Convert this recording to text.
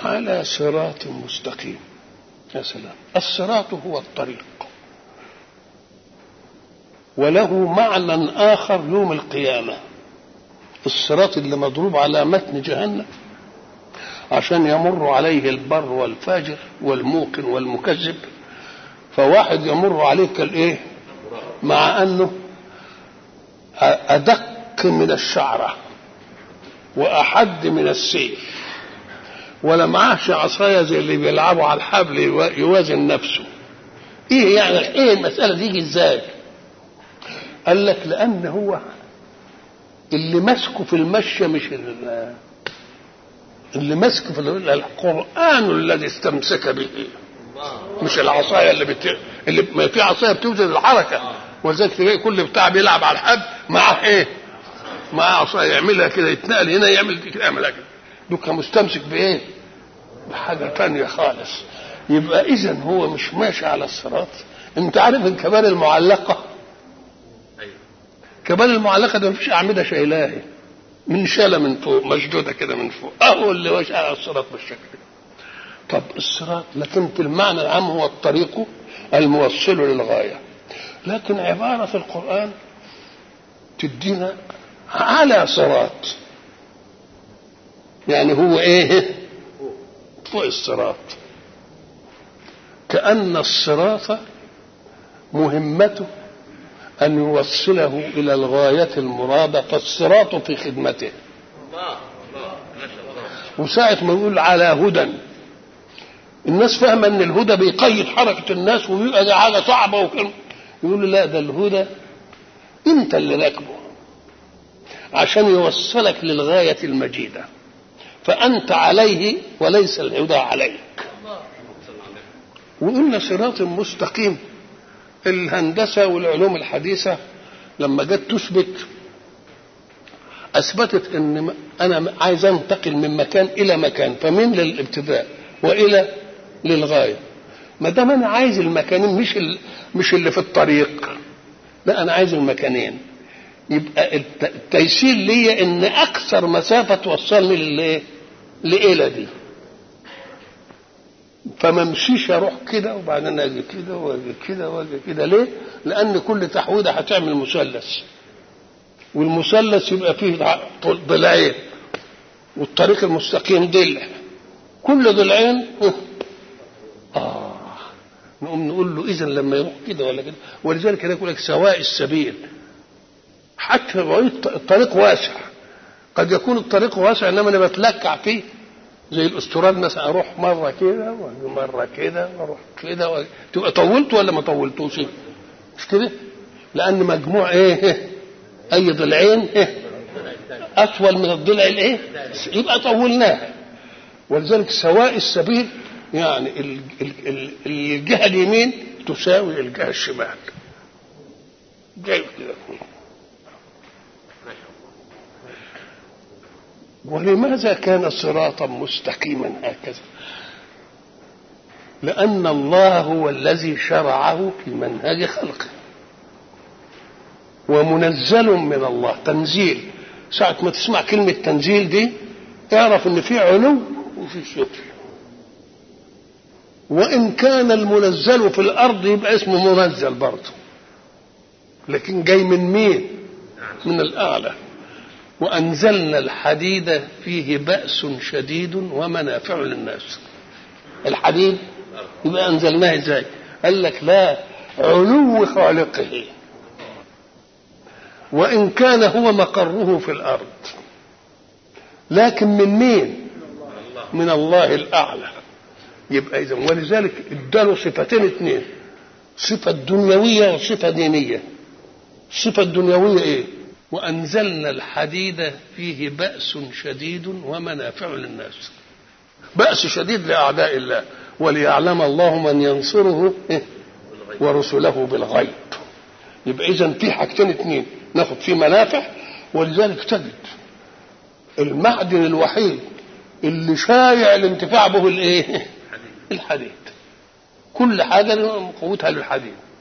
على صراط مستقيم يا سلام الصراط هو الطريق وله معنى آخر يوم القيامة الصراط اللي مضروب على متن جهنم عشان يمر عليه البر والفاجر والموقن والمكذب فواحد يمر عليه كالايه مع انه ادق من الشعره واحد من السيف ولا معاهش عصايه زي اللي بيلعبوا على الحبل يوازن نفسه ايه يعني ايه المساله دي ازاي قال لك لان هو اللي ماسكه في المشي مش اللي ماسكه في القران الذي استمسك به مش العصايه اللي بت... اللي ما في عصايه بتوزن الحركه ولذلك تلاقي كل بتاع بيلعب على الحد معاه ايه؟ معاه عصايه يعملها كده يتنقل هنا يعمل كده يعملها كده دوكا مستمسك بايه؟ بحاجه ثانيه خالص يبقى اذا هو مش ماشي على الصراط انت عارف الكبار المعلقه كبار المعلقه ده مفيش اعمده شايلاها من شاله من فوق مشدوده كده من فوق اهو اللي ماشي على الصراط بالشكل ده طب الصراط لكن في المعنى العام هو الطريق الموصل للغايه لكن عباره القران تدينا على صراط يعني هو ايه فوق الصراط كأن الصراط مهمته أن يوصله إلى الغاية المرادة فالصراط في خدمته وساعة ما يقول على هدى الناس فاهمة أن الهدى بيقيد حركة الناس ويبقى ده حاجة صعبة وكلام يقول لا ده الهدى أنت اللي راكبه عشان يوصلك للغاية المجيدة فأنت عليه وليس الهدى عليك وقلنا صراط مستقيم الهندسة والعلوم الحديثة لما جت تثبت أثبتت أن أنا عايز أنتقل من مكان إلى مكان فمن للابتداء وإلى للغاية ما دام أنا عايز المكانين مش مش اللي في الطريق لا أنا عايز المكانين يبقى التيسير ليا ان اكثر مسافه توصلني للايه؟ لإلى دي فما امشيش اروح كده وبعدين اجي كده واجي كده واجي كده ليه؟ لان كل تحويده هتعمل مثلث والمثلث يبقى فيه ضلعين والطريق المستقيم ضلع كل ضلعين اه نقوم نقول له اذا لما يروح كده ولا كده ولذلك كده يقول لك سواء السبيل حتى الطريق واسع قد يكون الطريق واسع انما انا بتلكع فيه زي الاستراد مثلا اروح مره كده واجي مره كده واروح كده وأجي. تبقى طولت ولا ما طولتوش مش كده لان مجموع ايه اي ضلعين إيه؟ اطول من الضلع الايه يبقى طولناه ولذلك سواء السبيل يعني ال- ال- ال- الجهه اليمين تساوي الجهه الشمال جاي كده ولماذا كان صراطا مستقيما هكذا لأن الله هو الذي شرعه في منهج خلقه ومنزل من الله تنزيل ساعة ما تسمع كلمة تنزيل دي اعرف ان في علو وفي سفل وان كان المنزل في الارض يبقى اسمه منزل برضه لكن جاي من مين من الاعلى وأنزلنا الحديد فيه بأس شديد ومنافع للناس الحديد يبقى أنزلناه إزاي قال لك لا علو خالقه وإن كان هو مقره في الأرض لكن من مين من الله الأعلى يبقى إذا ولذلك اداله صفتين اثنين صفة دنيوية وصفة دينية الصفة الدنيوية إيه وأنزلنا الحديد فيه بأس شديد ومنافع للناس بأس شديد لأعداء الله وليعلم الله من ينصره ورسله بالغيب يبقى إذا في حاجتين اتنين ناخد فيه منافع ولذلك تجد المعدن الوحيد اللي شايع الانتفاع به الايه؟ الحديد كل حاجه قوتها للحديد